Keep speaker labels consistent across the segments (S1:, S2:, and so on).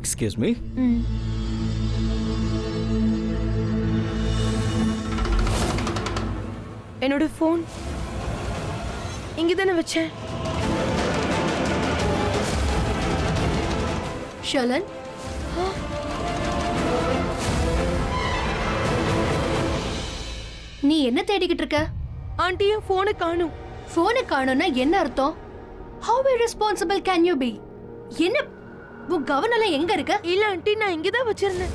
S1: Excuse me
S2: ம் என்னோட phone இங்க தானே வச்சேன்
S3: ஷலன் நீ என்ன தேடிக்கிட்டு இருக்க
S2: ஆண்டி என் ஃபோனை காணும்
S3: போனை காணோம்னா என்ன அர்த்தம் how irresponsible can you be என்ன உன் கவனம் எங்க இருக்க
S2: இல்ல ஆண்டி நான் இங்க தான் வச்சிருந்தேன்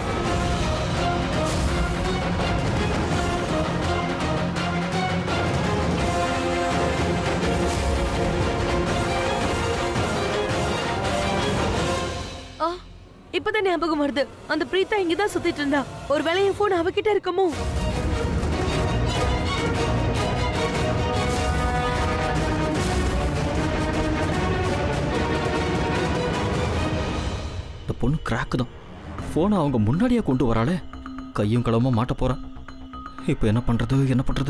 S2: ஆ இப்பதான் ஞாபகம் வருது அந்த பிரீதா இங்க தான் சுத்திட்டு இருந்தா ஒருவேளை என் போன் அவகிட்ட இருக்குமோ
S1: இந்த பொண்ணு கிராக்கு தான் ஃபோனை அவங்க முன்னாடியே கொண்டு வராளே கையும் களவுமா மாட்ட போறேன் இப்போ என்ன பண்றது என்ன பண்றது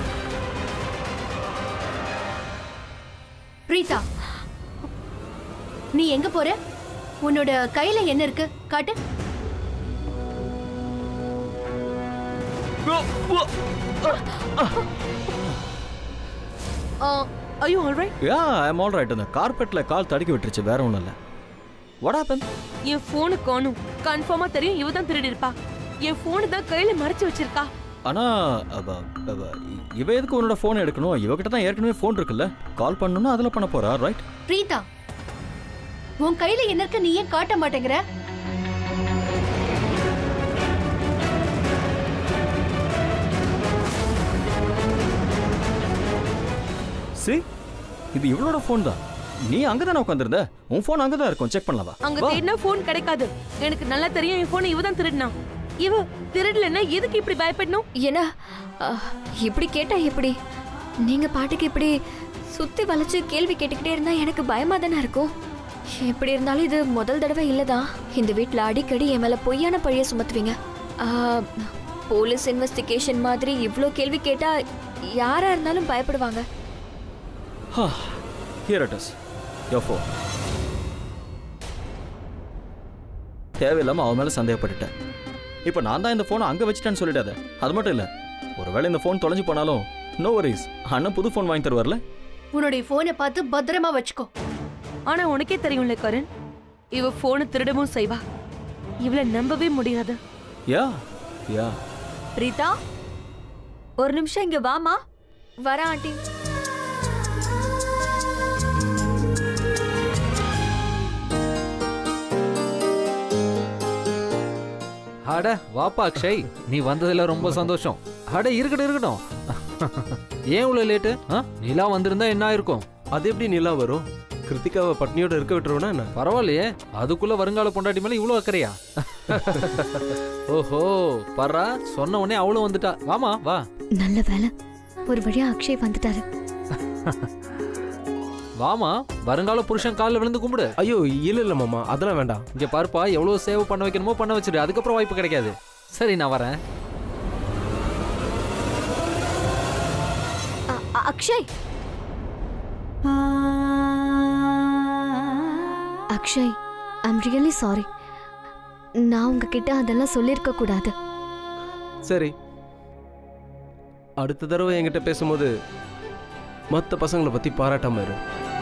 S3: பிரீதா நீ எங்க போற உன்னோட கையில என்ன இருக்கு காட்டு
S2: ஐயோ alright
S1: ya I'm all right அந்த கார்பெட்ல கால் தடுக்கி விட்டுருச்சு வேற ஒன்றும் இல்லை வாட் ஹேப்பன்
S2: என் போனு காணும் கன்ஃபார்மா தெரியும் இவ தான் திருடி இருப்பா என் போனு தான் கையில மறைச்சு வச்சிருக்கா
S1: ஆனா அவ- அவ- இவ எதுக்கு உன்னோட ஃபோன் எடுக்கணும் இவகிட்ட தான் ஏற்கனவே ஃபோன் இருக்குல்ல கால் பண்ணணும்னா அதில் பண்ண போறா ரைட்
S3: பிரீதா உன் கையில என்ன இருக்கு நீ ஏன் காட்ட மாட்டேங்கிற
S1: சி இது இவளோட ஃபோன் தான் நீ அங்கே தானே உட்காந்துருந்த உன் ஃபோன் அங்கே தான் இருக்கும் செக் பண்ணலாவா
S2: அங்க தேடினா போன் கிடைக்காது எனக்கு நல்லா தெரியும் என் போனை இவ தான் திருடினா இவ திருடலன்னா எதுக்கு இப்படி பயப்படணும்
S4: என்ன அஹ், இப்படி கேட்டா எப்படி நீங்க பாட்டுக்கு இப்படி சுத்தி வளைச்சு கேள்வி கேட்டுக்கிட்டே இருந்தா எனக்கு பயமா தானே இருக்கும் எப்படி இருந்தாலும் இது முதல் தடவை இல்லதான் இந்த வீட்ல அடிக்கடி என் மேல பொய்யான பழிய சுமத்துவீங்க அஹ், போலீஸ் இன்வெஸ்டிகேஷன் மாதிரி இவ்ளோ கேள்வி கேட்டா யாரா இருந்தாலும் பயப்படுவாங்க
S1: here it is your phone தேவையில்லாமல் அவன் மேலே சந்தேகப்பட்டுட்டேன் இப்போ நான் தான் இந்த ஃபோனை அங்கே வச்சுட்டேன்னு சொல்லிடாத அது மட்டும் இல்லை ஒருவேளை இந்த ஃபோன் தொலைஞ்சு போனாலும் நோ வரிஸ் அண்ணன் புது ஃபோன் வாங்கி தருவார்ல
S3: உன்னுடைய போனை பார்த்து பத்திரமா வச்சுக்கோ
S2: ஆனா உனக்கே தெரியும்ல கரண் இவ போனை திருடவும் செய்வா இவள நம்பவே முடியாது
S1: யா யா
S4: பிரீதா ஒரு நிமிஷம் இங்க வாமா வர ஆண்டி
S5: அட வாப்பா அக்ஷய் நீ வந்ததுல ரொம்ப சந்தோஷம் அட இருக்கட்டும் இருக்கட்டும் ஏன் இவ்வளவு லேட்டு நிலா வந்திருந்தா என்ன ஆயிருக்கும்
S6: அது எப்படி நிலா வரும் கிருத்திகாவை பட்னியோட இருக்க விட்டுருவோனா என்ன
S5: பரவாயில்லையே அதுக்குள்ள வருங்கால பொண்டாட்டி மேல இவ்வளவு அக்கறையா ஓஹோ பர்றா சொன்ன உடனே அவளும் வந்துட்டா வாமா வா
S4: நல்ல வேலை ஒரு வழியா அக்ஷய் வந்துட்டாரு
S5: வாமா வருங்கால புருஷன் காலில் விழுந்து கும்பிடு
S6: ஐயோ இல்ல இல்ல மாமா அதெல்லாம் வேண்டாம்
S5: இங்க பாருப்பா எவ்வளவு சேவ் பண்ண வைக்கணுமோ பண்ண வச்சிரு அதுக்கப்புறம் வாய்ப்பு கிடைக்காது சரி நான் வரேன்
S4: அ- அ- Akshay Akshay I'm really sorry நான் உங்ககிட்ட அதெல்லாம் சொல்லியிருக்க கூடாது
S6: சரி அடுத்த தடவை என்கிட்ட பேசும்போது மற்ற பசங்களை பத்தி பாராட்டாம இரு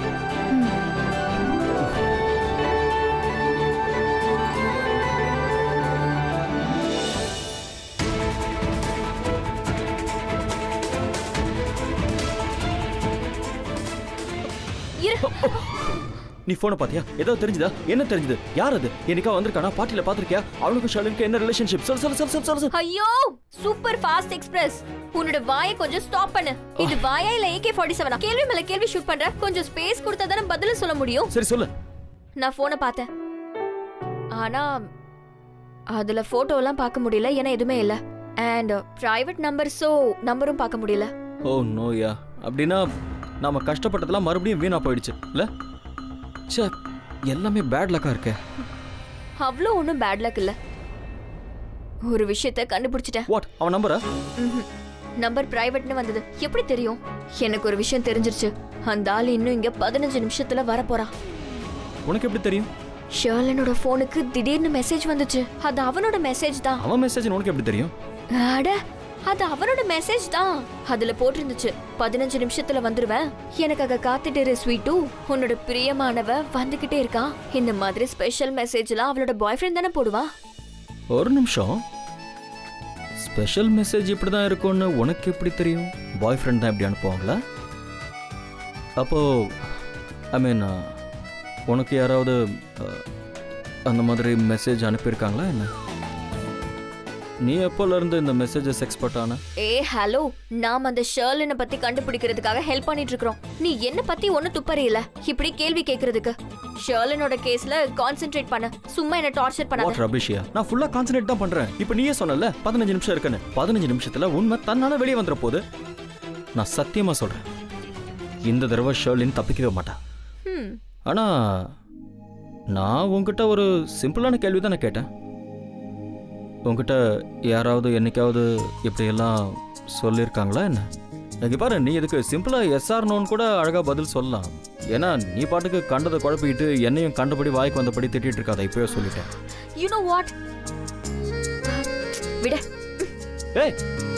S1: நீ ஃபோனை பார்த்தியா ஏதோ தெரிஞ்சுதா என்ன தெரிஞ்சுது யார் அது என்னைக்கா வந்திருக்கானா பாட்டியில் பார்த்துருக்கியா அவனுக்கும் ஷாலினுக்கு என்ன ரிலேஷன்ஷிப் சொல் சொல் சொல் சொல் சொல் சொல்
S4: ஐயோ சூப்பர் ஃபாஸ்ட் எக்ஸ்பிரஸ் உன்னோட வாயை கொஞ்சம் ஸ்டாப் பண்ணு இது வாயா இல்ல ஏகே ஃபார்ட்டி செவனா கேள்வி மேல கேள்வி ஷூட் பண்ற கொஞ்சம் ஸ்பேஸ் கொடுத்தா தானே பதில சொல்ல முடியும்
S1: சரி சொல்லு
S4: நான் போனை பார்த்தேன் ஆனா அதுல போட்டோ எல்லாம் பார்க்க முடியல ஏன்னா எதுவுமே இல்ல அண்ட் பிரைவேட் நம்பர்ஸோ நம்பரும் பார்க்க முடியல
S1: ஓ நோயா அப்படின்னா நாம கஷ்டப்பட்டதெல்லாம் மறுபடியும் வீணா போயிடுச்சு இல்ல ச்சே எல்லாமே பேட் லக்கா இருக்கே
S4: அவ்வளோ ஒன்றும் பேட் லக் இல்ல ஒரு விஷயத்த கண்டுபிடிச்சிட்டேன்
S1: வாட் அவன் நம்பரா
S4: நம்பர் பிரைவேட்னு வந்தது எப்படி தெரியும் எனக்கு ஒரு விஷயம் தெரிஞ்சிருச்சு அந்த ஆள் இன்னும் இங்க பதினஞ்சு நிமிஷத்துல வரப்போறான்
S1: உனக்கு எப்படி தெரியும்
S4: ஷர்லனோட ஃபோனுக்கு திடீர்னு மெசேஜ் வந்துச்சு அது அவனோட மெசேஜ் தான்
S1: அவன் மெசேஜ் உனக்கு எப்படி தெரியும்
S4: அட அது அவனோட மெசேஜ் தான் அதுல போட்டிருந்துச்சு பதினஞ்சு நிமிஷத்துல வந்துருவேன் எனக்காக காத்துட்டு இரு ஸ்வீட்டு உன்னோட பிரியமானவ வந்துகிட்டே இருக்கா இந்த மாதிரி ஸ்பெஷல் மெசேஜ்லாம் அவளோட பாய் ஃப்ரெண்ட் தானே போடுவா
S1: ஒரு நிமிஷம் ஸ்பெஷல் மெசேஜ் இப்படி தான் இருக்கும்னு உனக்கு எப்படி தெரியும் பாய் ஃப்ரெண்ட் தான் இப்படி அனுப்புவாங்களா அப்போ ஐ மீன் உனக்கு யாராவது அஹ், அந்த மாதிரி மெசேஜ் அனுப்பியிருக்காங்களா என்ன நீ எப்போல இருந்து இந்த மெசேஜஸ் எக்ஸ்பர்ட் ஆன
S4: ஏ ஹலோ நாம அந்த ஷர்லனை பத்தி கண்டுபிடிக்கிறதுக்காக ஹெல்ப் பண்ணிட்டு இருக்கோம் நீ என்ன பத்தி ஒண்ணு துப்பறியல இப்படி கேள்வி கேக்குறதுக்கு ஷர்லனோட கேஸ்ல கான்சென்ட்ரேட் பண்ண சும்மா என்ன டார்ச்சர் பண்ணாத
S1: வாட் ரபிஷியா நான் ஃபுல்லா கான்சன்ட்ரேட் தான் பண்றேன் இப்போ நீயே சொன்னல பதினஞ்சு நிமிஷம் இருக்குன்னு பதினஞ்சு நிமிஷத்துல உண்மை தன்னால வெளியே வந்துற போது நான் சத்தியமா சொல்றேன் இந்த தடவை ஷர்லின் தப்பிக்கவே மாட்டா
S4: ஹம்
S1: ஆனா நான் உன்கிட்ட ஒரு சிம்பிளான கேள்வி தான் நான் கேட்டேன் உன்கிட்ட யாராவது என்னைக்காவது இப்படியெல்லாம் சொல்லியிருக்காங்களா என்ன இங்க பாரு நீ இதுக்கு சிம்பிளா எஸ்ஆர் நோன் கூட அழகா பதில் சொல்லலாம் ஏன்னா நீ பாட்டுக்கு கண்டதை குழப்பிக்கிட்டு என்னையும் கண்டபடி வாய்க்கு வந்தபடி திட்டிட்டு இருக்காத இப்பவே சொல்லிட்டேன்
S4: யூ நோ வாட் விட
S1: ஏய்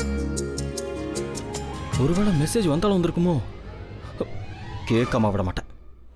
S1: ஒருவேளை மெசேஜ் வந்தாலும் வந்திருக்குமோ கேட்காம விட மாட்டேன்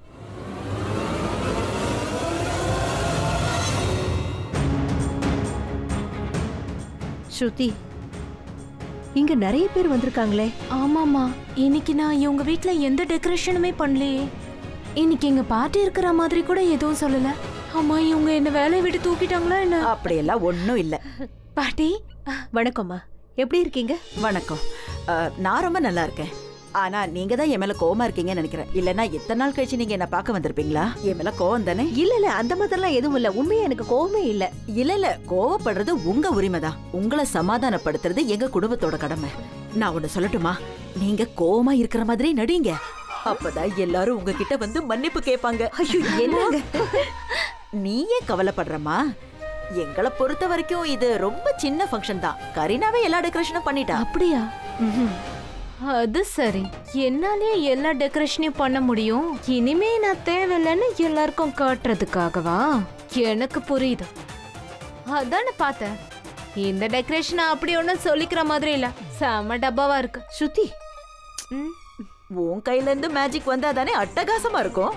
S7: ஸ்ருதி இங்க நிறைய பேர் வந்திருக்காங்களே
S2: ஆமாமா இன்னைக்கு நான் இவங்க வீட்ல எந்த டெக்கரேஷனுமே பண்ணலையே இன்னைக்கு எங்க பாட்டி இருக்கிற மாதிரி கூட எதுவும் சொல்லல அம்மா இவங்க என்ன வேலையை விட்டு தூக்கிட்டாங்களா என்ன
S8: அப்படியெல்லாம் ஒன்றும் இல்லை
S2: பாட்டி
S7: வணக்கம்மா எப்படி இருக்கீங்க
S8: வணக்கம் அஹ், நான் ரொம்ப நல்லா இருக்கேன் ஆனா நீங்க தான் என் மேல கோவமா இருக்கீங்கன்னு நினைக்கிறேன் இல்லனா எத்தனை நாள் கழிச்சு நீங்க என்ன பார்க்க வந்திருப்பீங்களா என் மேல கோவம் தானே
S7: இல்ல இல்ல அந்த மாதிரிலாம் எதுவும் இல்ல உண்மையா எனக்கு கோவமே இல்ல
S8: இல்ல இல்ல கோவப்படுறது உங்க உரிமைதான் உங்களை சமாதானப்படுத்துறது எங்க குடும்பத்தோட கடமை நான் ஒண்ணு சொல்லட்டுமா நீங்க கோவமா இருக்கிற மாதிரி நடிங்க அப்பதான் எல்லாரும் உங்ககிட்ட வந்து மன்னிப்பு கேட்பாங்க
S7: ஐயோ என்னங்க
S8: நீ ஏன் கவலைப்படுறமா எங்களை பொறுத்த வரைக்கும் இது ரொம்ப சின்ன ஃபங்க்ஷன் தான் கரீனாவே எல்லா டெக்கரேஷனும் பண்ணிட்டா
S2: அப்படியா அது சரி என்னாலே எல்லா டெக்கரேஷனையும் பண்ண முடியும் இனிமே நான் தேவையில்லைன்னு எல்லாருக்கும் காட்டுறதுக்காகவா எனக்கு புரியுது அதானே பார்த்தேன் இந்த டெக்கரேஷன் அப்படி ஒன்றும் சொல்லிக்கிற மாதிரி இல்ல செம டப்பாவா இருக்கு
S7: ஸ்ருதி
S2: ம்.
S8: உன் கையில இருந்து மேஜிக் வந்தா தானே அட்டகாசமா இருக்கும்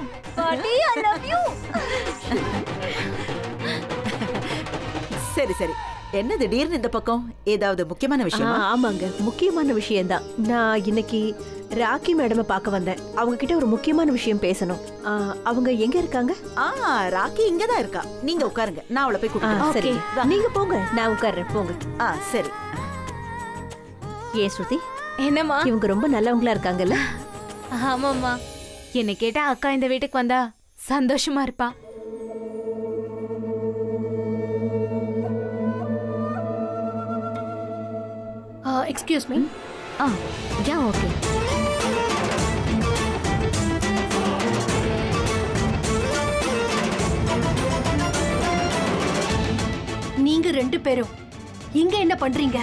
S8: சரி சரி என்ன திடீர்னு இந்த பக்கம் ஏதாவது முக்கியமான
S7: ஆ,
S8: விஷயமா
S7: ஆமாங்க முக்கியமான விஷயம்தான் நான் இன்னைக்கு ராக்கி மேடமை பார்க்க வந்தேன் அவங்க கிட்ட ஒரு முக்கியமான விஷயம் பேசணும் ஆ, அவங்க எங்க இருக்காங்க
S8: ஆ ராக்கி இங்கதான் இருக்கா நீங்க உட்காருங்க நான் அவளை போய்
S7: ஆ,
S8: கூட்டிட்டு
S7: சரி
S8: வரேன்.
S7: நீங்க போங்க நான் உட்கார்றேன் போங்க
S8: ஆ சரி
S7: ஏன் ஸ்ருதி
S2: என்னம்மா
S7: இவங்க ரொம்ப நல்லவங்களா இருக்காங்கல்ல
S2: ஆமாம்மா என்னை கேட்டா அக்கா இந்த வீட்டுக்கு வந்தா சந்தோஷமா இருப்பா
S3: excuse me
S4: ah ya okay
S3: நீங்க ரெண்டு பேரும் இங்க என்ன பண்றீங்க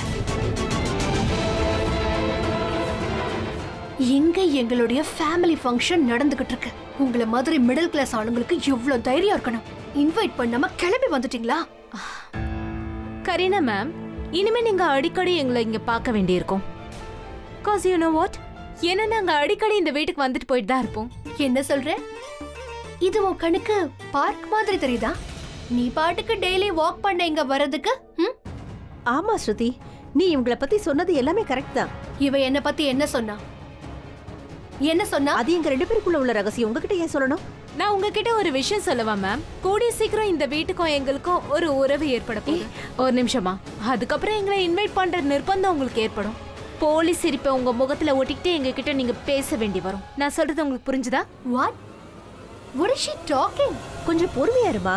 S3: இங்க எங்களுடைய ஃபேமிலி ஃபங்க்ஷன் நடந்துகிட்டு இருக்கு உங்கள மாதிரி மிடில் கிளாஸ் ஆளுங்களுக்கு எவ்வளவு தைரியம் இருக்கணும் இன்வைட் பண்ணாம கிளம்பி வந்துட்டீங்களா
S2: கரீனா மேம் இனிமே நீங்க அடிக்கடி எங்களை இங்க பார்க்க வேண்டியிருக்கும் காஸ் யூ நோ வாட் ஏன்னா நாங்க அடிக்கடி இந்த வீட்டுக்கு வந்துட்டு போயிட்டு தான் இருப்போம்
S3: என்ன சொல்ற இது உன் கணக்கு பார்க் மாதிரி தெரியுதா நீ பாட்டுக்கு டெய்லி வாக் பண்ண இங்க வர்றதுக்கு ம்?
S7: ஆமா ஸ்ருதி நீ இவங்கள பத்தி சொன்னது எல்லாமே கரெக்ட் தான்
S3: இவ என்ன பத்தி என்ன சொன்னா என்ன சொன்னா
S7: அது எங்க ரெண்டு பேருக்குள்ள உள்ள ரகசியம் உங்ககிட்ட ஏன் சொல்லணும்
S2: நான் உங்ககிட்ட ஒரு விஷயம் சொல்லவா மேம் கூடிய சீக்கிரம் இந்த வீட்டுக்கும் எங்களுக்கும் ஒரு உறவு ஏற்பட போகுது ஒரு நிமிஷமா அதுக்கப்புறம் எங்களை இன்வைட் பண்ற நிர்பந்தம் உங்களுக்கு ஏற்படும் போலீஸ் சிரிப்பை உங்க முகத்துல ஒட்டிக்கிட்டு எங்க கிட்ட நீங்க பேச வேண்டி வரும் நான் சொல்றது உங்களுக்கு புரிஞ்சுதா
S3: what what is she talking
S7: கொஞ்சம் பொறுமையா இருமா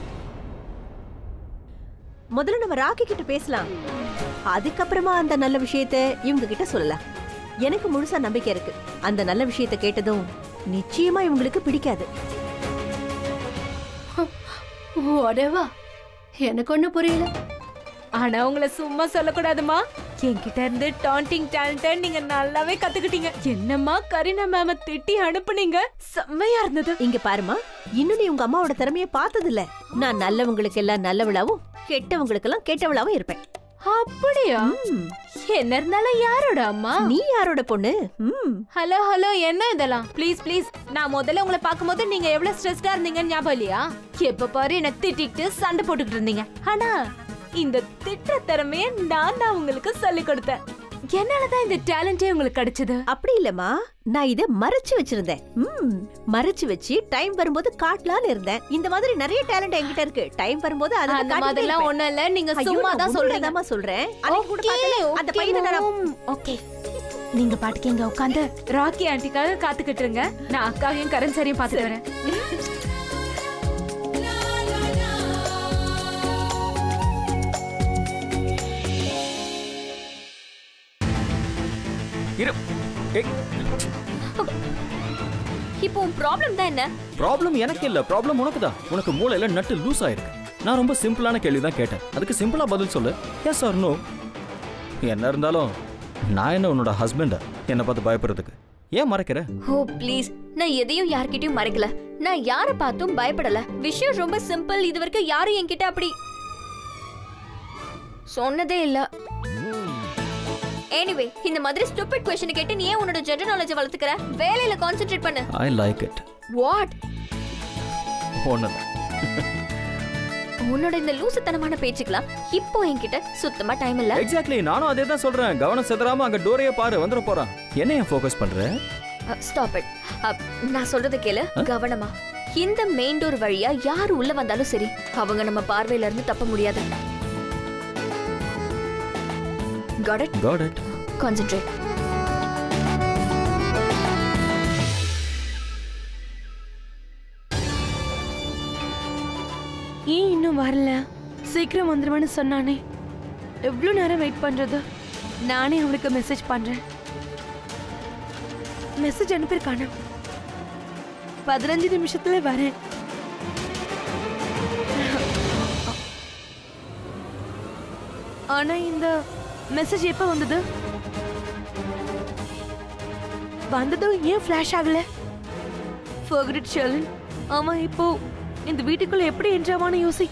S7: முதல்ல நம்ம ராக்கி கிட்ட பேசலாம் அதுக்கப்புறமா அந்த நல்ல விஷயத்த இவங்க கிட்ட சொல்லலாம் எனக்கு முழுசா நம்பிக்கை இருக்கு அந்த நல்ல விஷயத்த கேட்டதும் நிச்சயமா இவங்களுக்கு பிடிக்காது
S3: whatever எனக்கு ஒண்ணு புரியல
S2: ஆனா உங்களை சும்மா சொல்லக்கூடாதுமா என்கிட்ட இருந்து டாண்டிங் டேலண்ட நீங்க நல்லாவே கத்துக்கிட்டீங்க என்னம்மா கரீனா மேம திட்டி அனுப்புனீங்க செம்மையா இருந்தது
S7: இங்க பாருமா இன்னும் நீ உங்க அம்மாவோட திறமைய பார்த்தது இல்ல நான் நல்லவங்களுக்கு எல்லாம் நல்லவளாவும் கெட்டவங்களுக்கு எல்லாம் கெட்டவளாவும் இருப்பேன்
S2: அப்படியா
S7: ம்,
S2: என்ன இருந்தாலும் யாரோட அம்மா
S7: நீ யாரோட பொண்ணு ம்
S2: ஹலோ ஹலோ என்ன இதெல்லாம் ப்ளீஸ் ப்ளீஸ் நான் முதல்ல உங்களை பார்க்கும்போது நீங்க எவ்வளவு ஸ்ட்ரெஸ்டா இருந்தீங்கன்னு ஞாபகம் இல்லையா எப்ப பாரு என்ன திட்டிட்டு சண்டை போட்டுக்கிட்டு இருந்தீங்க ஆனா இந்த திட்ட திறமைய நான் தான் உங்களுக்கு சொல்லி கொடுத்தேன் என்னாலதான் இந்த டேலண்டே உங்களுக்கு கிடைச்சது
S7: அப்படி இல்லம்மா நான் இத மறைச்சு வச்சிருந்தேன் ம் மறைச்சு வச்சு டைம் வரும்போது காட்டலாம்னு இருந்தேன் இந்த மாதிரி நிறைய டேலண்ட் என்கிட்ட இருக்கு டைம் வரும்போது அத
S2: அந்த மாதிரிலாம் ஒண்ணும் இல்ல நீங்க சும்மா தான் சொல்றீங்க
S7: சொல்றேன் சொல்றேன் அன்னைக்கு கூட பார்த்தேனே, அந்த பையனை நான்
S2: ஓகே நீங்க பாட்டுக்கு இங்க உட்காந்து ராக்கி ஆண்டிக்காக காத்துக்கிட்டு இருங்க நான் அக்காவையும் கரண் சரியும் பாத்துட்டு வரேன்
S1: இரு ஏய்
S4: இப்போ உன் ப்ராப்ளம் தான் என்ன
S1: ப்ராப்ளம் எனக்கு இல்ல ப்ராப்ளம் உனக்கு தான் உனக்கு மூளையில நட்டு லூஸ் ஆயிருக்கு நான் ரொம்ப சிம்பிளான கேள்வி தான் கேட்டேன் அதுக்கு சிம்பிளா பதில் சொல்லு எஸ் ஆர் நோ என்ன இருந்தாலும் நான் என்ன உன்னோட ஹஸ்பண்டா என்னை பார்த்து பயப்படுறதுக்கு ஏன் மறைக்கிற
S4: ஓ ப்ளீஸ் நான் எதையும் யார்கிட்டயும் மறைக்கல நான் யார பார்த்தும் பயப்படல விஷயம் ரொம்ப சிம்பிள் இது வரைக்கும் யாரும் என்கிட்ட அப்படி சொன்னதே இல்ல எனிவே இந்த மாதிரி ஸ்டூபிட் கொஸ்டின் கேட்டு நீ ஏன் உன்னோட ஜெனரல் நாலேஜ் வளர்த்துக்கற வேலையில கான்சென்ட்ரேட் பண்ணு
S1: ஐ லைக் இட்
S4: வாட்
S1: ஒன்றுதான்
S4: உன்னோட இந்த லூசுத்தனமான பேச்சுக்கலாம் இப்போ என்கிட்ட சுத்தமா டைம் இல்ல
S1: எக்ஸாக்ட்லி நானும் அதே தான் சொல்றேன் கவனம் செதறாம அங்க டோரையே பாரு வந்துட போறான் என்ன ஏன் ஃபோக்கஸ் பண்ற
S4: ஸ்டாப் இட் நான் சொல்றத கேளு கவனமா இந்த மெயின் டோர் வழியா யார் உள்ள வந்தாலும் சரி அவங்க நம்ம பார்வையில இருந்து தப்ப முடியாது got it
S1: got it
S4: concentrate
S9: ஏன் இன்னும் வரல சீக்கிரம் வந்துருவேன்னு சொன்னானே எவ்வளோ நேரம் வெயிட் பண்றது நானே அவனுக்கு மெசேஜ் பண்றேன் மெசேஜ் அனுப்பியிருக்கானே பதினஞ்சு நிமிஷத்துல வரேன் ஆனா இந்த மெசேஜ் எப்ப வந்தது வந்ததும் ஏன் ஃபிளாஷ் ஆகல ஃபர்கட் ஷெலன் அவன் இப்போ இந்த வீட்டுக்குள்ள எப்படி என்றாவான்னு யோசி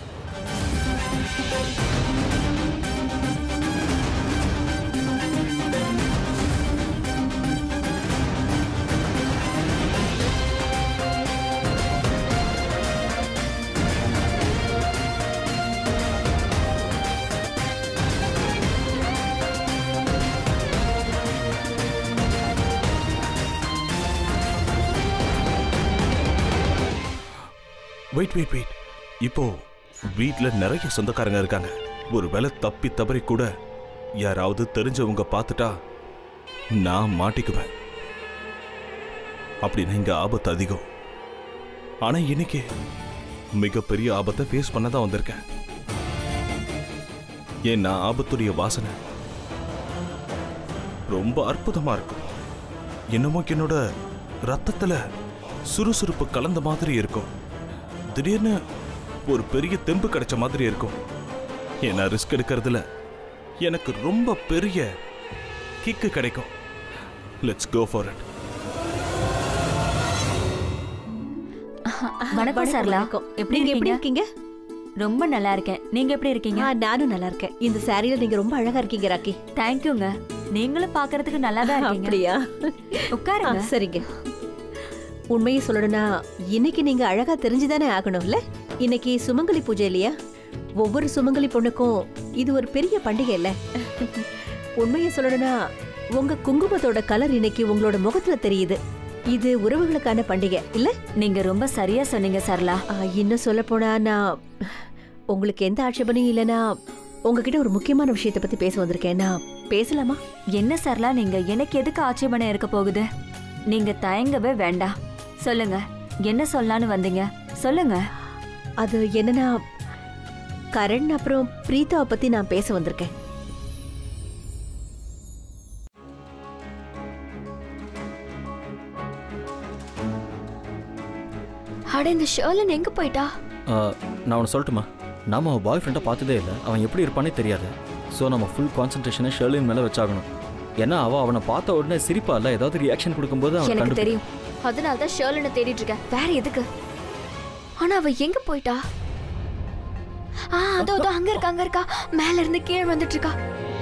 S10: வெயிட் வெயிட் வெயிட் இப்போ வீட்ல நிறைய சொந்தக்காரங்க இருக்காங்க ஒருவேளை தப்பி தவறி கூட யாராவது தெரிஞ்சவங்க பார்த்துட்டா நான் மாட்டிக்குவேன் அப்படின்னா இங்க ஆபத்து அதிகம் ஆனா இன்னைக்கு மிகப்பெரிய ஆபத்தை ஃபேஸ் பண்ண தான் வந்திருக்கேன் ஏன்னா ஆபத்துடைய வாசனை ரொம்ப அற்புதமா இருக்கும் என்னமோ என்னோட ரத்தத்துல சுறுசுறுப்பு கலந்த மாதிரி இருக்கும் திடீர்னு ஒரு பெரிய தெம்பு கிடைச்ச மாதிரி இருக்கும் ஏன்னா ரிஸ்க் எடுக்கிறதுல எனக்கு ரொம்ப பெரிய கிக்கு கிடைக்கும் லெட்ஸ் கோ ஃபார் இட்
S11: வணக்கம் சரளா
S7: வணக்கம்.
S11: எப்படி
S7: நீங்க எப்படி
S11: இருக்கீங்க
S7: இருக்கீங்க
S11: ரொம்ப நல்லா இருக்கேன் நீங்க எப்படி இருக்கீங்க
S7: ஆ, நானும் நல்லா இருக்கேன் இந்த சாரியில நீங்க ரொம்ப அழகா இருக்கீங்க ராக்கி
S11: தேங்க்யூங்க நீங்களும் பாக்குறதுக்கு நல்லா தான் இருக்கீங்க
S7: அப்படியா
S11: உட்காருங்க
S7: ஆ, சரிங்க உண்மையை சொல்லணும்னா இன்னைக்கு நீங்க அழகா தெரிஞ்சுதானே ஆகணும்ல இன்னைக்கு சுமங்கலி பூஜை இல்லையா ஒவ்வொரு சுமங்கலி பொண்ணுக்கும் இது ஒரு பெரிய பண்டிகை இல்ல உண்மையை சொல்லணும்னா உங்க குங்குமத்தோட கலர் இன்னைக்கு உங்களோட முகத்துல தெரியுது இது உறவுகளுக்கான பண்டிகை இல்ல
S11: நீங்க ரொம்ப சரியா சொன்னீங்க சரளா
S7: ஆ, இன்னும் சொல்ல போனா நான் உங்களுக்கு எந்த ஆட்சேபனையும் இல்லைன்னா உங்ககிட்ட ஒரு முக்கியமான விஷயத்தை பத்தி பேச வந்திருக்கேன் நான் பேசலாமா
S11: என்ன சரளா நீங்க எனக்கு எதுக்கு ஆட்சேபனை இருக்க போகுது நீங்க தயங்கவே வேண்டாம் சொல்லுங்க என்ன சொல்லலான்னு வந்தீங்க சொல்லுங்க
S7: அது என்னன்னா கரண் அப்புறம் பிரீதாவை பத்தி நான் பேச வந்திருக்கேன்
S4: அட இந்த ஷர்லன் எங்க போயிட்டா
S1: ஆ, நான் ஒன்று சொல்லட்டுமா நாம அவன் பாய் ஃப்ரெண்டை பார்த்ததே இல்லை அவன் எப்படி இருப்பானே தெரியாது ஸோ நம்ம ஃபுல் கான்சன்ட்ரேஷனை ஷெர்லின் மேலே வச்சாகணும் ஏன்னா அவள் அவனை பார்த்த உடனே சிரிப்பால ஏதாவது ரியாக்ஷன் கொடுக்கும்போது அவன்
S4: எனக்கு
S1: கண்டுபிடி
S4: தெரியும் அதனால தான் ஷர்லனை தேடிட்டு இருக்கேன் வேற எதுக்கு ஆனா அவ எங்க போயிட்டா ஆ அதோ அதோ அங்க இருக்கா அங்க இருக்கா மேல இருந்து கீழே வந்துட்டு இருக்கா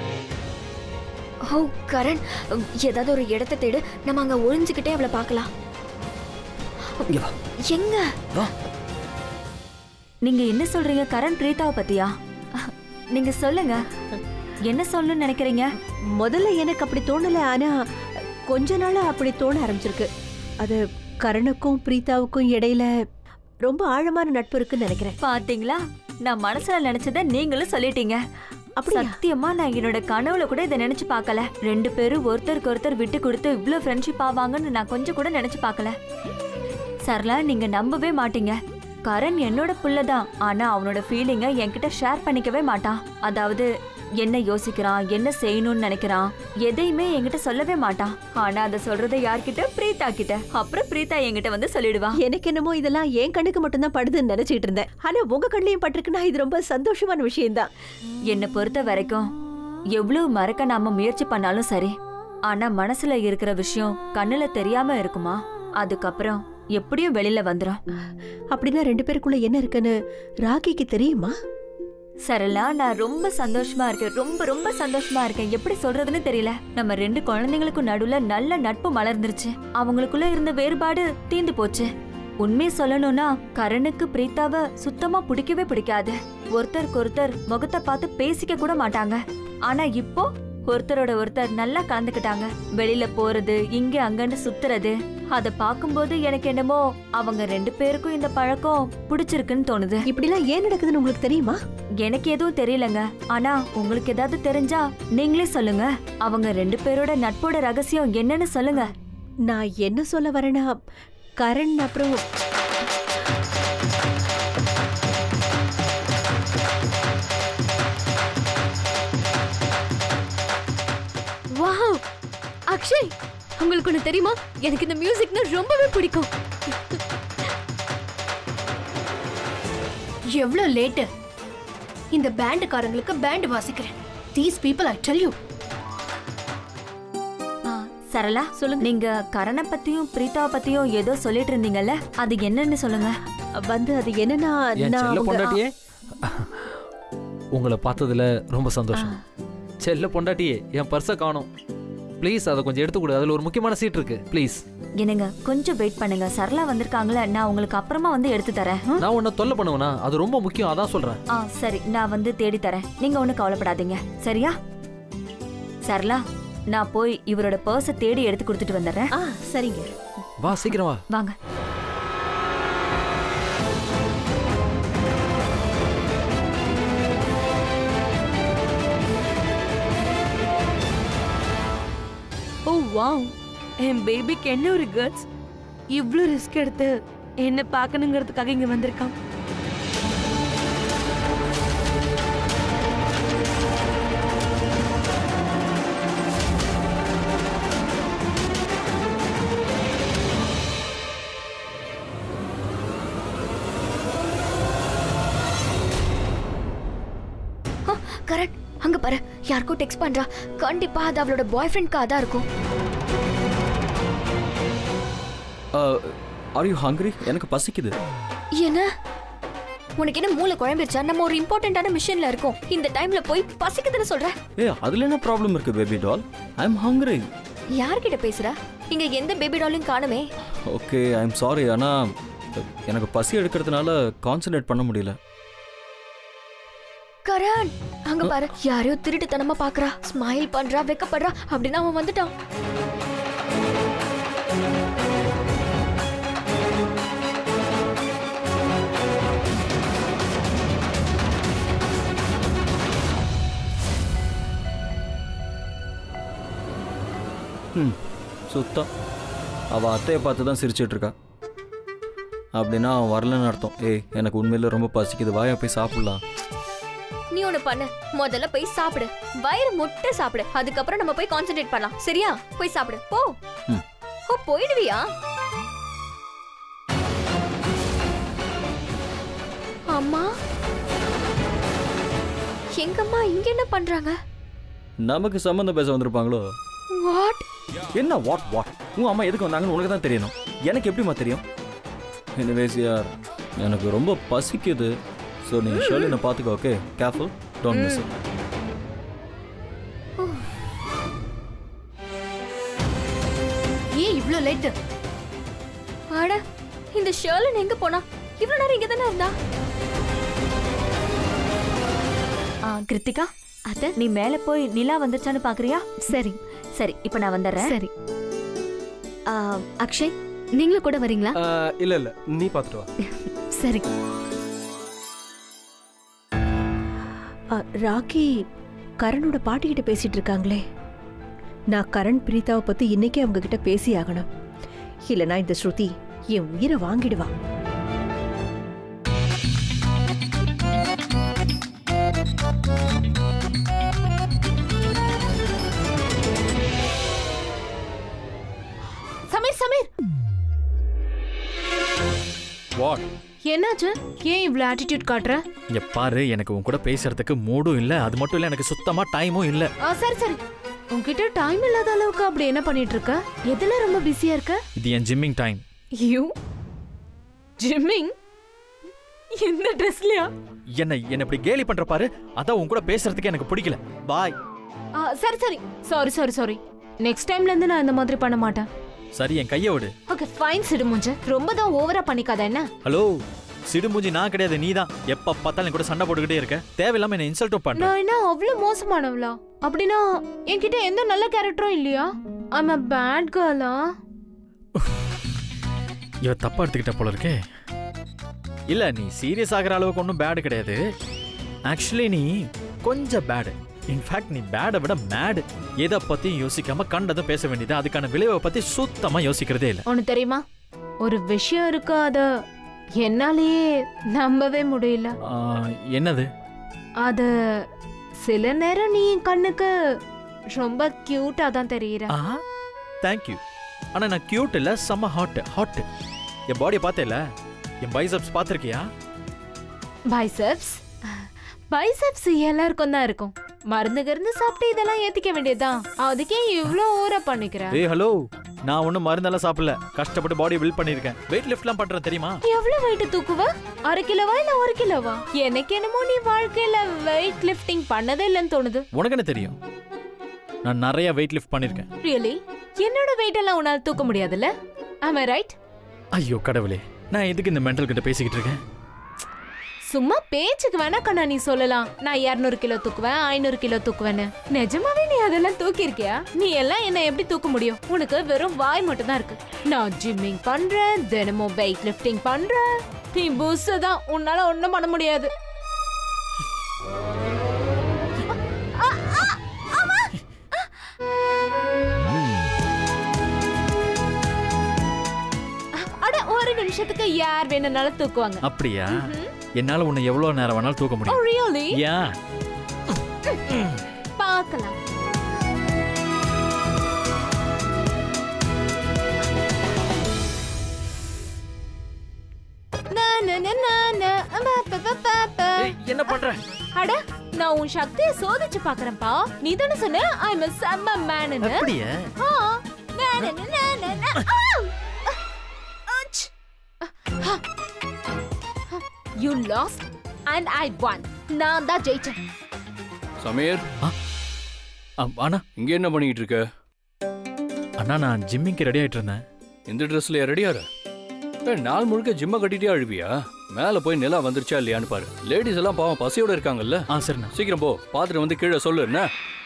S4: ஓ கரண் உம், ஏதாவது ஒரு இடத்த தேடு நம்ம அங்க ஒளிஞ்சுக்கிட்டே அவளை பார்க்கலாம்
S1: இங்க வா
S4: எங்க
S1: வா
S11: நீங்க என்ன சொல்றீங்க கரண் பிரீதாவை பத்தியா அஹ், நீங்க சொல்லுங்க என்ன சொல்லணும்னு நினைக்கிறீங்க
S7: முதல்ல எனக்கு அப்படி தோணல ஆனா கொஞ்ச நாளா அப்படி தோண ஆரம்பிச்சிருக்கு அது கரணுக்கும் பிரீதாவுக்கும் இடையில ரொம்ப ஆழமான நட்பு இருக்குன்னு நினைக்கிறேன்
S11: பாத்தீங்களா நான் மனசுல நினைச்சதை நீங்களும் சொல்லிட்டீங்க
S7: அப்படியா?
S11: சத்தியமா நான் என்னோட கனவுல கூட இதை நினைச்சு பார்க்கல ரெண்டு பேரும் ஒருத்தருக்கு ஒருத்தர் விட்டு கொடுத்து இவ்ளோ ஃப்ரெண்ட்ஷிப் ஆவாங்கன்னு நான் கொஞ்சம் கூட நினைச்சு பார்க்கல சரளா நீங்க நம்பவே மாட்டீங்க கரண் என்னோட புள்ளதான் ஆனா அவனோட ஃபீலிங்க என்கிட்ட ஷேர் பண்ணிக்கவே மாட்டான் அதாவது என்ன யோசிக்கிறான் என்ன செய்யணும்னு நினைக்கிறான் எதையுமே என்கிட்ட சொல்லவே மாட்டான் ஆனா அதை சொல்றதை யார்கிட்ட பிரீதா கிட்ட அப்புறம் பிரீதா என்கிட்ட வந்து சொல்லிடுவா
S7: எனக்கு என்னமோ இதெல்லாம் என் கண்ணுக்கு மட்டும்தான் படுதுன்னு நினைச்சிட்டு இருந்தேன் ஆனா உங்க கண்ணையும் பட்டிருக்குன்னா இது ரொம்ப சந்தோஷமான விஷயம்தான்
S11: என்னை பொறுத்த வரைக்கும் எவ்வளவு மறக்க நாம முயற்சி பண்ணாலும் சரி ஆனா மனசுல இருக்கிற விஷயம் கண்ணுல தெரியாம இருக்குமா அதுக்கப்புறம் எப்படியும் வெளியில வந்துரும்
S7: அப்படின்னா ரெண்டு பேருக்குள்ள என்ன இருக்குன்னு ராகிக்கு தெரியுமா
S11: சரளா நான் ரொம்ப சந்தோஷமா இருக்கேன் ரொம்ப ரொம்ப சந்தோஷமா இருக்கேன் எப்படி சொல்றதுன்னு தெரியல நம்ம ரெண்டு குழந்தைங்களுக்கும் நடுவுல நல்ல நட்பு மலர்ந்துருச்சு அவங்களுக்குள்ள இருந்த வேறுபாடு தீந்து போச்சு உண்மையை சொல்லணும்னா கரணுக்கு பிரீத்தாவ சுத்தமா பிடிக்கவே பிடிக்காது ஒருத்தருக்கு ஒருத்தர் முகத்தை பார்த்து பேசிக்க கூட மாட்டாங்க ஆனா இப்போ ஒருத்தரோட ஒருத்தர் நல்லா கலந்துக்கிட்டாங்க வெளியில போறது இங்க அங்கன்னு சுத்துறது அத பாக்கும்போது எனக்கு என்னமோ அவங்க ரெண்டு பேருக்கும் இந்த பழக்கம் பிடிச்சிருக்குன்னு தோணுது
S7: இப்படிலாம் ஏன் நடக்குதுன்னு உங்களுக்கு தெரியுமா
S11: எனக்கு எதுவும் தெரியலங்க ஆனா உங்களுக்கு ஏதாவது தெரிஞ்சா நீங்களே சொல்லுங்க அவங்க ரெண்டு பேரோட நட்போட ரகசியம் என்னன்னு சொல்லுங்க
S7: நான் என்ன சொல்ல வரேன்னா கரண் அப்புறம்
S3: வாவ் அக்ஷய் உங்களுக்கு ஒன்று தெரியுமா எனக்கு இந்த மியூசிக்னா ரொம்பவே பிடிக்கும் எவ்வளோ லேட்டு இந்த பேண்டுக்காரங்களுக்கு பேண்ட் வாசிக்கிறேன் these people I tell you
S11: ஆ, சரளா சொல்லுங்க நீங்க கரண பத்தியும் பிரீதாவை பத்தியும் ஏதோ சொல்லிட்டு இருந்தீங்கல்ல அது என்னன்னு சொல்லுங்க
S7: வந்து அது என்னன்னா
S5: என்
S7: நான்
S5: செல்ல
S7: அவங்க-
S5: பொண்டாட்டியே உங்களை பார்த்ததுல ரொம்ப சந்தோஷம் செல்ல பொண்டாட்டியே என் பர்ஸை காணோம் ப்ளீஸ் அதை கொஞ்சம் எடுத்து கொடு அதில் ஒரு முக்கியமான சீட் இருக்கு ப்ளீஸ்
S11: என்னங்க கொஞ்சம் வெயிட் பண்ணுங்க சரளா வந்திருக்காங்களே நான் உங்களுக்கு அப்புறமா வந்து எடுத்து தரேன் ம்?
S5: நான் உன்னை தொல்லை பண்ணுவேனா அது ரொம்ப முக்கியம் அதான் சொல்றேன்
S11: ஆ சரி நான் வந்து தேடி தரேன் நீங்க ஒன்றும் கவலைப்படாதீங்க சரியா சரளா நான் போய் இவரோட பர்ஸை தேடி எடுத்து கொடுத்துட்டு வந்துடுறேன்
S7: ஆ சரிங்க
S5: வா சீக்கிரம் வா
S11: வாங்க
S9: ஓ வாவ் என் பேபிக்கு என்ன ஒரு கேர்ள்ஸ் இவ்ளோ ரிஸ்க் எடுத்து என்ன பார்க்கணுங்கிறதுக்காக இங்க வந்திருக்கான்
S4: ஆ, கரண் அங்க பாரு யாருக்கோ டெக்ஸ்ட் பண்றா கண்டிப்பா அது அவளோட பாய் ஃப்ரெண்ட்க்கு அதான் இருக்கும்
S1: ஆர் யூ ஹங்கிரி எனக்கு பசிக்குது
S4: என்ன உனக்கு என்ன மூளை குழம்பிருச்சா நம்ம ஒரு இம்பார்ட்டன்டான மிஷன்ல இருக்கோம் இந்த டைம்ல போய் பசிக்குதுன்னு சொல்ற
S1: ஏ அதில் என்ன ப்ராப்ளம் இருக்கு baby doll I am hungry
S4: யார்கிட்ட பேசுற இங்க எந்த பேபி டாலும் காணுமே
S1: ஓகே ஐ எம் சாரி ஆனால் எனக்கு பசி எடுக்கிறதுனால கான்சன்ட்ரேட் பண்ண முடியல
S4: கரண் அங்க பாரு யாரையோ திருட்டுத்தனமா பாக்குறா ஸ்மைல் பண்றா வெக்கப்படுறா அப்படின்னா அவன் வந்துட்டான்
S1: ம் சுத்தம் அவள் அத்தையை பார்த்து தான் சிரிச்சிட்டு இருக்கா அப்படின்னா அவன் வரலன்னு அர்த்தம் ஏய் எனக்கு உண்மையில ரொம்ப பசிக்குது வாயா போய் சாப்பிடலாம்
S4: நீ ஒண்ணு பண்ணு முதல்ல போய் சாப்பிடு வயிறு முட்டை சாப்பிடு அதுக்கப்புறம் நம்ம போய் கான்சென்ட்ரேட் பண்ணலாம் சரியா போய் சாப்பிடு போ
S1: ம்.
S4: ஓ போயிடுவியா அம்மா எங்க அம்மா இங்க என்ன பண்றாங்க
S1: நமக்கு சம்மந்தம் பேச வந்திருப்பாங்களோ
S4: வாட்
S1: என்ன வாட் வாட் உங்க அம்மா எதுக்கு வந்தாங்கன்னு உனக்கு தான் தெரியணும் எனக்கு எப்படிம்மா தெரியும் எனிவேஸ் யார் எனக்கு ரொம்ப பசிக்குது ஸோ நீ ஷர்லினை பார்த்துக்கோ ஓகே கேர்ஃபுல் டோன்ட் மிஸ்
S3: ஏன் இவ்ளோ லேட்டு
S4: அட இந்த ஷர்லன் எங்க போனா இவ்வளவு நேரம் இங்க தானே இருந்தா
S11: ஆ கிருத்திகா அத்த நீ மேல போய் நிலா வந்துருச்சான்னு பாக்குறியா
S2: சரி
S11: சரி இப்ப நான் வந்துடுறேன்
S2: சரி
S11: ஆ,
S2: அக்ஷய் நீங்களும் கூட வரீங்களா
S6: ஆ, இல்ல இல்ல நீ பார்த்துட்டு வா
S2: சரி
S7: அ, ராக்கி கரனோட பாட்டிக்கிட்ட பேசிட்டு இருக்காங்களே நான் கரண் பிரீதாவை பத்தி இன்னைக்கே அவங்க கிட்ட பேசி ஆகணும் இல்லைனா இந்த ஸ்ருதி என் உயிரை வாங்கிடுவா
S2: சமீர் சமீர்
S1: வாட்
S2: என்னாச்சு ஏன் இவ்ளோ ஆட்டிடியூட் காட்டுற
S1: இங்க பாரு எனக்கு உன் கூட பேசுறதுக்கு மூடும் இல்ல அது மட்டும் இல்ல எனக்கு சுத்தமா டைமும் இல்ல
S2: ஆ, சரி சரி உன்கிட்ட டைம் இல்லாத அளவுக்கு அப்படி என்ன பண்ணிட்டு இருக்க எதுல ரொம்ப பிஸியா இருக்க
S1: இது என் ஜிம்மிங் டைம்
S2: யூ ஜிம்மிங் எந்த ட்ரெஸ்லயா
S1: என்ன என்ன இப்படி கேலி பண்ற பாரு அதான் உன் கூட பேசுறதுக்கு எனக்கு பிடிக்கல பாய்
S2: சரி சரி சாரி சாரி சாரி நெக்ஸ்ட் டைம்ல இருந்து நான் இந்த மாதிரி பண்ண மாட்டேன்
S1: சரி என் கையை விடு
S2: ஓகே ஃபைன் சிடுமுஞ்சு ரொம்ப தான் ஓவரா பண்ணிக்காத என்ன
S1: ஹலோ சிடுமூஞ்சி நான் கிடையாது நீ தான் எப்ப பார்த்தாலும் என் கூட சண்டை போட்டுக்கிட்டே இருக்க தேவையில்லாம என்ன இன்சல்ட்டும் பண்ற
S2: நான் என்ன அவ்வளவு மோசமானவளா அப்படின்னா என்கிட்ட எந்த நல்ல கேரக்டரும் இல்லையா ஐம் அ பேட் கேர்லா
S1: இவ தப்பா எடுத்துக்கிட்ட போல இருக்கே இல்ல நீ சீரியஸ் ஆகிற அளவுக்கு ஒன்றும் பேடு கிடையாது ஆக்சுவலி நீ கொஞ்சம் பேடு இன்ஃபேக்ட் நீ பேடை விட மேடு எதை பத்தியும் யோசிக்காம கண்டதும் பேச வேண்டியது அதுக்கான விளைவை பத்தி சுத்தமா யோசிக்கிறதே இல்ல
S2: உனக்கு தெரியுமா ஒரு விஷயம் இருக்கு அத என்னாலேயே நம்பவே முடியல
S1: ஆ, என்னது
S2: அது சில நேரம் நீ என் கண்ணுக்கு ரொம்ப கியூட்டா தான் தெரியுற
S1: ஆ தேங்க்யூ ஆனா நான் கியூட் இல்ல செம்ம ஹாட் ஹாட் என் பாடியை பார்த்தேல என் பைசப்ஸ் பார்த்திருக்கியா
S2: பைசப்ஸ் பைசப்ஸ் எல்லாருக்கும் தான் இருக்கும் மருந்து கிருந்து சாப்பிட்டு இதெல்லாம் ஏத்திக்க வேண்டியதுதான் அதுக்கே இவ்ளோ ஓர பண்ணிக்கிற
S1: ஏய் ஹலோ நான் ஒன்றும் மருந்தெல்லாம் சாப்பிடல கஷ்டப்பட்டு பாடி பில்ட் பண்ணியிருக்கேன் வெயிட் லிஃப்ட்லாம் பண்றேன் தெரியுமா
S2: எவ்வளவு வெயிட் தூக்குவ அரை கிலோவா இல்ல ஒரு கிலோவா எனக்கு என்னமோ நீ வாழ்க்கையில வெயிட் லிஃப்டிங் பண்ணதே இல்லைன்னு தோணுது
S1: உனக்கு என்ன தெரியும் நான் நிறைய வெயிட் லிஃப்ட் பண்ணியிருக்கேன்
S2: ரியலி என்னோட வெயிட் எல்லாம் உன்னால தூக்க முடியாதுல்ல ஆமா ரைட்
S1: ஐயோ கடவுளே நான் எதுக்கு இந்த மென்டல் கிட்ட பேசிக்கிட்டு இருக்கேன்
S2: சும்மா பேச்சுக்கு வேணா கண்ணா நீ சொல்லலாம் நான் 200 கிலோ தூக்குவேன் ஐநூறு கிலோ தூக்குவேன்னு நிஜமாவே நீ அதெல்லாம் தூக்கியிருக்கியா நீ எல்லாம் என்ன எப்படி தூக்க முடியும் உனக்கு வெறும் வாய் மட்டும் தான் இருக்கு நான் ஜிம்மிங் பண்றேன் தினமும் வெயிட் லிஃப்டிங் பண்றேன் நீ புஸ் தான் உன்னால ஒண்ணும் பண்ண முடியாது அட ஒரு நிமிஷத்துக்கு யார் வேணும்னாலும் தூக்குவாங்க
S1: அப்படியா என்னால உன்னை எவ்வளவு நேரம் வேணாலும் தூக்க
S2: Oh,
S1: முடியும்
S2: really?
S1: யா
S2: பார்க்கலாம் நா, நா, நா, நா, நா, பா, பா, பா, பா, பா.
S1: என்ன பண்ற
S2: அட நான் உன் சக்தியை சோதிச்சு பாக்குறேன்ப்பா நீ தானே சொன்ன ஐ எம் செம்ம மேனு
S1: அப்படியா
S2: you lost and I won நான் தான் ஜெயிச்சேன்
S12: சமீர்
S1: அம், அண்ணா
S12: இங்க என்ன பண்ணிட்டு இருக்க
S1: அண்ணா நான் ஜிம்மிங்க்கு ரெடி ஆயிட்டு இருந்தேன்
S12: இந்த ட்ரெஸ்ல ரெடியாரு ஏய், நாள் முழுக்க ஜிம்ம கட்டிட்டே அழுவியா மேல போய் நிலா வந்துருச்சா இல்லையான்னு பாரு லேடிஸ் எல்லாம் பாவம் பசியோட இருக்காங்கல்ல
S1: ஆ சரிண்ணா
S12: சீக்கிரம் போ பாத்துட்டு வந்து கீழே சொல்லு என்ன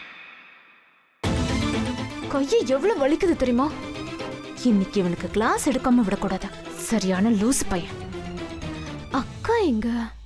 S2: கையை எவ்வளவு வலிக்குது தெரியுமா இன்னைக்கு இவனுக்கு கிளாஸ் எடுக்காம விடக்கூடாது சரியான லூஸ் பையன் அக்கா எங்க